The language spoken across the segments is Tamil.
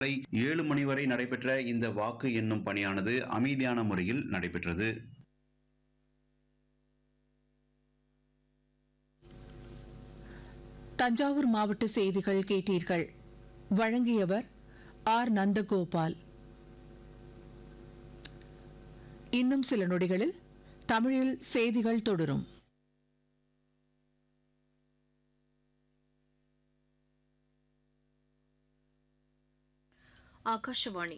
காலை ஏழு மணி வரை நடைபெற்ற இந்த வாக்கு எண்ணும் பணியானது அமைதியான முறையில் நடைபெற்றது தஞ்சாவூர் மாவட்ட செய்திகள் கேட்டீர்கள் வழங்கியவர் ஆர் நந்தகோபால் இன்னும் சில நொடிகளில் தமிழில் செய்திகள் தொடரும் ಆಕಾಶವಾಣಿ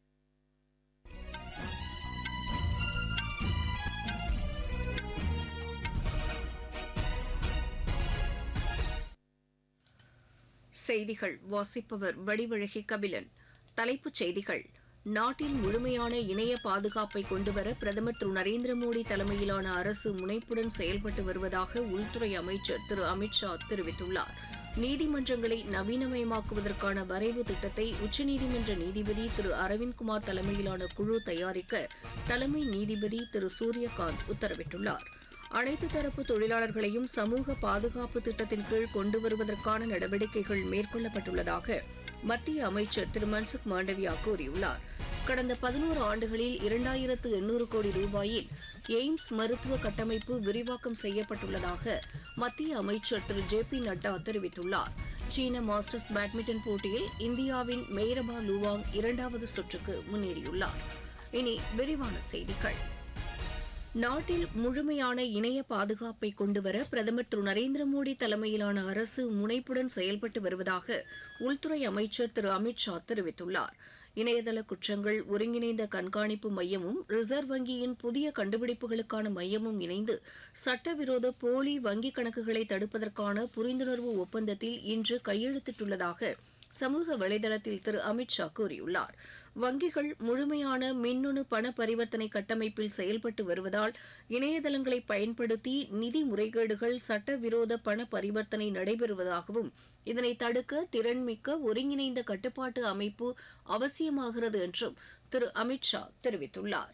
செய்திகள் வாசிப்பவர் வடிவழகி கபிலன் தலைப்புச் செய்திகள் நாட்டில் முழுமையான இணைய பாதுகாப்பை கொண்டுவர பிரதமர் திரு நரேந்திர மோடி தலைமையிலான அரசு முனைப்புடன் செயல்பட்டு வருவதாக உள்துறை அமைச்சர் திரு அமித்ஷா தெரிவித்துள்ளார் நீதிமன்றங்களை நவீனமயமாக்குவதற்கான வரைவு திட்டத்தை உச்சநீதிமன்ற நீதிபதி திரு அரவிந்த்குமார் தலைமையிலான குழு தயாரிக்க தலைமை நீதிபதி திரு சூரியகாந்த் உத்தரவிட்டுள்ளார் அனைத்து தரப்பு தொழிலாளர்களையும் சமூக பாதுகாப்பு திட்டத்தின் கீழ் கொண்டு வருவதற்கான நடவடிக்கைகள் மேற்கொள்ளப்பட்டுள்ளதாக மத்திய அமைச்சர் திரு மன்சுக் மாண்டவியா கூறியுள்ளார் கடந்த பதினோரு ஆண்டுகளில் இரண்டாயிரத்து எண்ணூறு கோடி ரூபாயில் எய்ம்ஸ் மருத்துவ கட்டமைப்பு விரிவாக்கம் செய்யப்பட்டுள்ளதாக மத்திய அமைச்சர் திரு ஜே பி நட்டா தெரிவித்துள்ளார் சீன மாஸ்டர்ஸ் பேட்மிண்டன் போட்டியில் இந்தியாவின் மெய்ரபா லுவாங் இரண்டாவது சுற்றுக்கு முன்னேறியுள்ளார் இனி விரிவான செய்திகள் நாட்டில் முழுமையான இணைய பாதுகாப்பை கொண்டுவர பிரதமர் திரு நரேந்திர மோடி தலைமையிலான அரசு முனைப்புடன் செயல்பட்டு வருவதாக உள்துறை அமைச்சர் திரு அமித்ஷா தெரிவித்துள்ளார் இணையதள குற்றங்கள் ஒருங்கிணைந்த கண்காணிப்பு மையமும் ரிசர்வ் வங்கியின் புதிய கண்டுபிடிப்புகளுக்கான மையமும் இணைந்து சட்டவிரோத போலி வங்கிக் கணக்குகளை தடுப்பதற்கான புரிந்துணர்வு ஒப்பந்தத்தில் இன்று கையெழுத்திட்டுள்ளதாக சமூக வலைதளத்தில் திரு அமித்ஷா கூறியுள்ளார் வங்கிகள் முழுமையான மின்னணு பண பரிவர்த்தனை கட்டமைப்பில் செயல்பட்டு வருவதால் இணையதளங்களை பயன்படுத்தி நிதி முறைகேடுகள் சட்டவிரோத பண பரிவர்த்தனை நடைபெறுவதாகவும் இதனை தடுக்க திறன்மிக்க ஒருங்கிணைந்த கட்டுப்பாட்டு அமைப்பு அவசியமாகிறது என்றும் திரு அமித்ஷா தெரிவித்துள்ளார்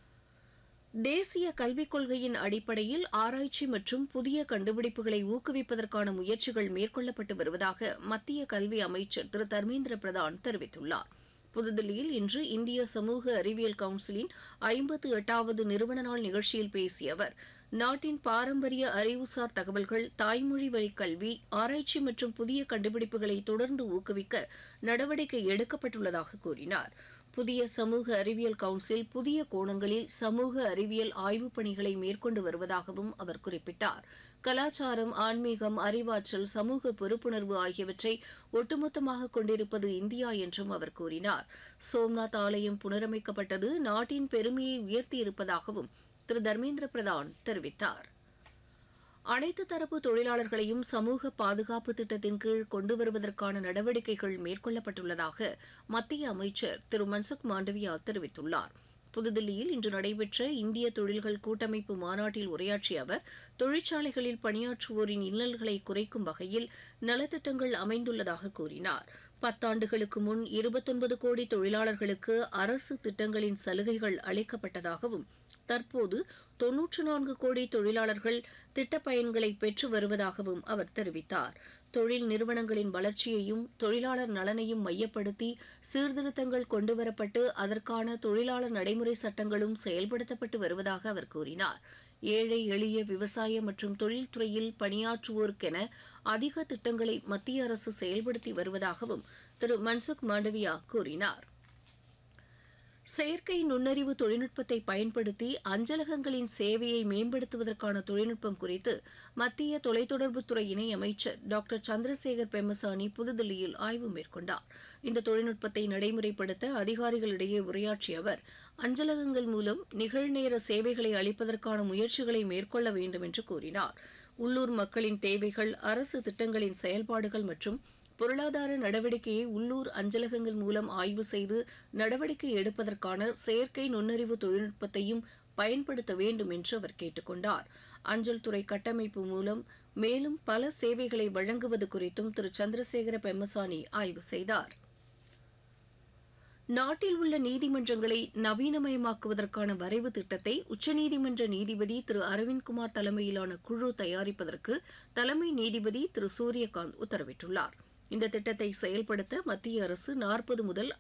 தேசிய கல்விக் கொள்கையின் அடிப்படையில் ஆராய்ச்சி மற்றும் புதிய கண்டுபிடிப்புகளை ஊக்குவிப்பதற்கான முயற்சிகள் மேற்கொள்ளப்பட்டு வருவதாக மத்திய கல்வி அமைச்சர் திரு தர்மேந்திர பிரதான் தெரிவித்துள்ளார் புதுதில்லியில் இன்று இந்திய சமூக அறிவியல் கவுன்சிலின் ஐம்பத்து எட்டாவது நிறுவன நாள் நிகழ்ச்சியில் பேசிய அவர் நாட்டின் பாரம்பரிய அறிவுசார் தகவல்கள் தாய்மொழி வழி கல்வி ஆராய்ச்சி மற்றும் புதிய கண்டுபிடிப்புகளை தொடர்ந்து ஊக்குவிக்க நடவடிக்கை எடுக்கப்பட்டுள்ளதாக கூறினார் புதிய சமூக அறிவியல் கவுன்சில் புதிய கோணங்களில் சமூக அறிவியல் ஆய்வுப் பணிகளை மேற்கொண்டு வருவதாகவும் அவர் குறிப்பிட்டார் கலாச்சாரம் ஆன்மீகம் அறிவாற்றல் சமூக பொறுப்புணர்வு ஆகியவற்றை ஒட்டுமொத்தமாக கொண்டிருப்பது இந்தியா என்றும் அவர் கூறினார் சோம்நாத் ஆலயம் புனரமைக்கப்பட்டது நாட்டின் பெருமையை உயர்த்தியிருப்பதாகவும் திரு தர்மேந்திர பிரதான் தெரிவித்தார் அனைத்து தரப்பு தொழிலாளர்களையும் சமூக பாதுகாப்பு திட்டத்தின் கீழ் கொண்டு வருவதற்கான நடவடிக்கைகள் மேற்கொள்ளப்பட்டுள்ளதாக மத்திய அமைச்சர் திரு மன்சுக் மாண்டவியா தெரிவித்துள்ளார் புதுதில்லியில் இன்று நடைபெற்ற இந்திய தொழில்கள் கூட்டமைப்பு மாநாட்டில் உரையாற்றிய அவர் தொழிற்சாலைகளில் பணியாற்றுவோரின் இன்னல்களை குறைக்கும் வகையில் நலத்திட்டங்கள் அமைந்துள்ளதாக கூறினார் பத்தாண்டுகளுக்கு முன் இருபத்தொன்பது கோடி தொழிலாளர்களுக்கு அரசு திட்டங்களின் சலுகைகள் அளிக்கப்பட்டதாகவும் தற்போது தொன்னூற்று நான்கு கோடி தொழிலாளர்கள் திட்டப் பயன்களை பெற்று வருவதாகவும் அவர் தெரிவித்தார் தொழில் நிறுவனங்களின் வளர்ச்சியையும் தொழிலாளர் நலனையும் மையப்படுத்தி சீர்திருத்தங்கள் கொண்டுவரப்பட்டு அதற்கான தொழிலாளர் நடைமுறை சட்டங்களும் செயல்படுத்தப்பட்டு வருவதாக அவர் கூறினார் ஏழை எளிய விவசாய மற்றும் தொழில்துறையில் பணியாற்றுவோருக்கென அதிக திட்டங்களை மத்திய அரசு செயல்படுத்தி வருவதாகவும் திரு மன்சுக் மாண்டவியா கூறினார் செயற்கை நுண்ணறிவு தொழில்நுட்பத்தை பயன்படுத்தி அஞ்சலகங்களின் சேவையை மேம்படுத்துவதற்கான தொழில்நுட்பம் குறித்து மத்திய தொலைத்தொடர்புத்துறை இணையமைச்சர் டாக்டர் சந்திரசேகர் பெம்மசானி புதுதில்லியில் ஆய்வு மேற்கொண்டார் இந்த தொழில்நுட்பத்தை நடைமுறைப்படுத்த அதிகாரிகளிடையே உரையாற்றிய அவர் அஞ்சலகங்கள் மூலம் நிகழ்நேர சேவைகளை அளிப்பதற்கான முயற்சிகளை மேற்கொள்ள வேண்டும் என்று கூறினார் உள்ளூர் மக்களின் தேவைகள் அரசு திட்டங்களின் செயல்பாடுகள் மற்றும் பொருளாதார நடவடிக்கையை உள்ளூர் அஞ்சலகங்கள் மூலம் ஆய்வு செய்து நடவடிக்கை எடுப்பதற்கான செயற்கை நுண்ணறிவு தொழில்நுட்பத்தையும் பயன்படுத்த வேண்டும் என்று அவர் கேட்டுக்கொண்டார் அஞ்சல் துறை கட்டமைப்பு மூலம் மேலும் பல சேவைகளை வழங்குவது குறித்தும் திரு சந்திரசேகர பெம்மசானி ஆய்வு செய்தார் நாட்டில் உள்ள நீதிமன்றங்களை நவீனமயமாக்குவதற்கான வரைவு திட்டத்தை உச்சநீதிமன்ற நீதிபதி திரு அரவிந்த்குமார் தலைமையிலான குழு தயாரிப்பதற்கு தலைமை நீதிபதி திரு சூரியகாந்த் உத்தரவிட்டுள்ளார் இந்த திட்டத்தை செயல்படுத்த மத்திய அரசு நாற்பது முதல்